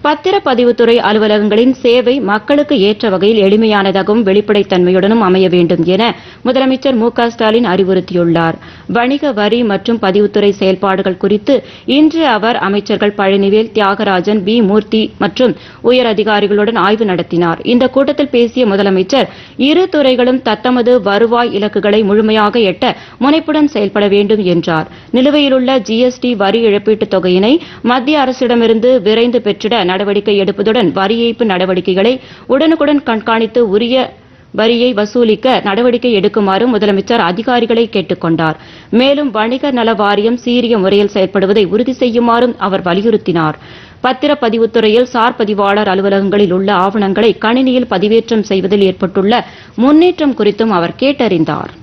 பத்திரப்பதிவுத்துறை அலுவலகங்களின் சேவை மக்களுக்கு ஏற்ற வகையில் எளிமையானதாகவும் வெளிப்படைத்தன்மையுடனும் அமைய வேண்டும் என முதலமைச்சர் மு க ஸ்டாலின் அறிவுறுத்தியுள்ளார் வணிக வரி மற்றும் பதிவுத்துறை செயல்பாடுகள் குறித்து இன்று அவர் அமைச்சர்கள் பழனிவேல் தியாகராஜன் பி மூர்த்தி மற்றும் உயர் அதிகாரிகளுடன் ஆய்வு நடத்தினார் இந்த கூட்டத்தில் பேசிய முதலமைச்சர் இரு துறைகளும் தத்தமது வருவாய் இலக்குகளை முழுமையாக எட்ட முனைப்புடன் செயல்பட வேண்டும் என்றார் நிலுவையிலுள்ள ஜிஎஸ்டி வரி இழப்பீட்டுத் தொகையினை மத்திய அரசிடமிருந்து விரைந்து பெற்றிட நடவடிக்கை எடுப்பதுடன் வரி ஏய்ப்பு நடவடிக்கைகளை உடனுக்குடன் கண்காணித்து உரிய வரியை வசூலிக்க நடவடிக்கை எடுக்குமாறு முதலமைச்சர் அதிகாரிகளை கேட்டுக் கொண்டார் மேலும் வணிக நல வாரியம் சீரிய முறையில் செயல்படுவதை உறுதி செய்யுமாறும் அவர் வலியுறுத்தினார் பத்திரப்பதிவுத்துறையில் சார் பதிவாளர் அலுவலகங்களில் உள்ள ஆவணங்களை கணினியில் பதிவேற்றம் செய்வதில் ஏற்பட்டுள்ள முன்னேற்றம் குறித்தும் அவர் கேட்டறிந்தார்